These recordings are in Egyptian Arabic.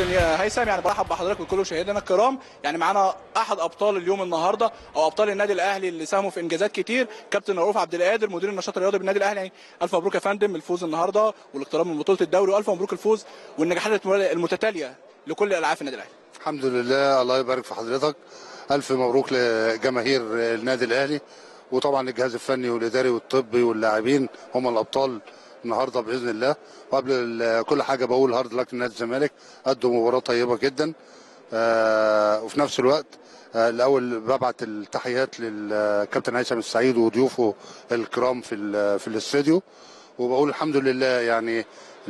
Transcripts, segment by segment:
كابتن هيثم يعني برحب بحضرتك وكل مشاهدينا الكرام يعني معانا احد ابطال اليوم النهارده او ابطال النادي الاهلي اللي ساهموا في انجازات كتير كابتن رؤوف عبد القادر مدير النشاط الرياضي بالنادي الاهلي يعني الف مبروك يا فندم الفوز النهارده والاقتراب من بطوله الدوري والف مبروك الفوز والنجاحات المتتاليه لكل الالعاب في النادي الاهلي الحمد لله الله يبارك في حضرتك الف مبروك لجماهير النادي الاهلي وطبعا الجهاز الفني والاداري والطبي واللاعبين هم الابطال النهارده باذن الله وقبل كل حاجه بقول هارد لك لنادي الزمالك ادوا مباراه طيبه جدا آه وفي نفس الوقت آه الاول ببعت التحيات للكابتن هيثم السعيد وضيوفه الكرام في في الاستوديو وبقول الحمد لله يعني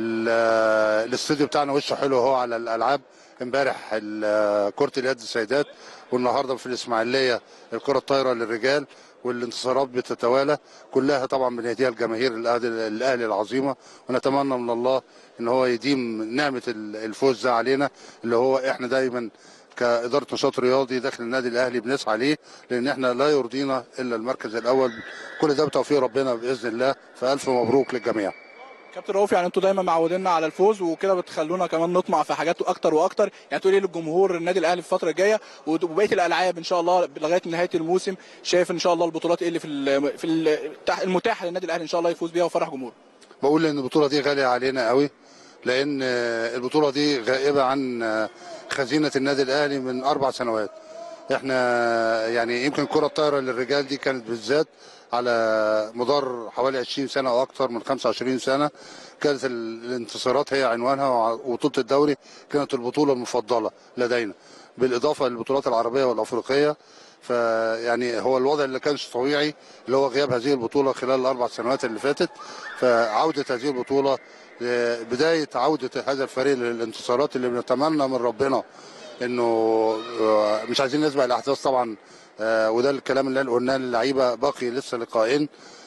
الاستوديو بتاعنا وشه حلو اهو على الالعاب امبارح كره اليد السيدات والنهارده في الاسماعيليه الكره الطايره للرجال والانتصارات بتتوالى كلها طبعا بنهديها لجماهير الاهلي العظيمه ونتمنى من الله ان هو يديم نعمه الفوز ده علينا اللي هو احنا دايما كاداره نشاط رياضي داخل النادي الاهلي بنسعى ليه لان احنا لا يرضينا الا المركز الاول كل ده بتوفيق ربنا باذن الله فالف مبروك للجميع كابتن رؤوف يعني انتوا دايما معودينا على الفوز وكده بتخلونا كمان نطمع في حاجات اكتر واكتر يعني تقول ايه للجمهور النادي الاهلي في الفتره الجايه وبقيه الالعاب ان شاء الله لغايه نهايه الموسم شايف ان شاء الله البطولات ايه اللي في في المتاحه للنادي الاهلي ان شاء الله يفوز بيها ويفرح جمهوره بقول ان البطوله دي غاليه علينا قوي لان البطوله دي غائبه عن خزينه النادي الاهلي من اربع سنوات احنا يعني يمكن الكره الطايره للرجال دي كانت بالذات على مدار حوالي 20 سنه او اكثر من 25 سنه كانت الانتصارات هي عنوانها وبطوله الدوري كانت البطوله المفضله لدينا بالاضافه للبطولات العربيه والافريقيه فيعني هو الوضع اللي كانش طبيعي اللي هو غياب هذه البطوله خلال الاربع سنوات اللي فاتت فعوده هذه البطوله بدايه عوده هذا الفريق للانتصارات اللي بنتمنى من ربنا انه مش عايزين نسبق الاحداث طبعا آه وده الكلام اللي قلناه للعيبه باقي لسه لقاءين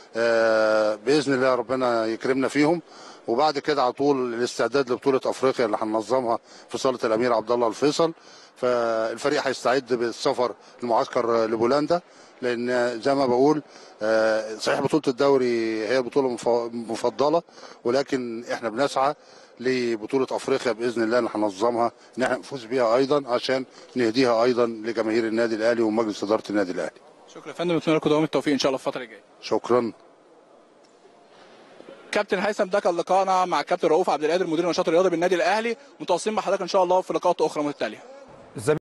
آه باذن الله ربنا يكرمنا فيهم وبعد كده على طول الاستعداد لبطوله افريقيا اللي هننظمها في صاله الامير عبد الله الفيصل فالفريق هيستعد بالسفر المعسكر لبولندا لان زي ما بقول آه صحيح بطوله الدوري هي البطوله المفضله ولكن احنا بنسعى لبطوله افريقيا باذن الله اللي هننظمها ان احنا نفوز بيها ايضا عشان نهديها ايضا لجماهير النادي الاهلي ومجلس اداره النادي الاهلي. شكرا يا فندم نتمنى لكم دوام التوفيق ان شاء الله في الفتره الجايه. شكرا. كابتن هيثم ده كان لقائنا مع كابتن رؤوف عبد القادر مدير النشاط الرياضي بالنادي الاهلي متواصلين مع حضرتك ان شاء الله في لقاءات اخرى متتاليه.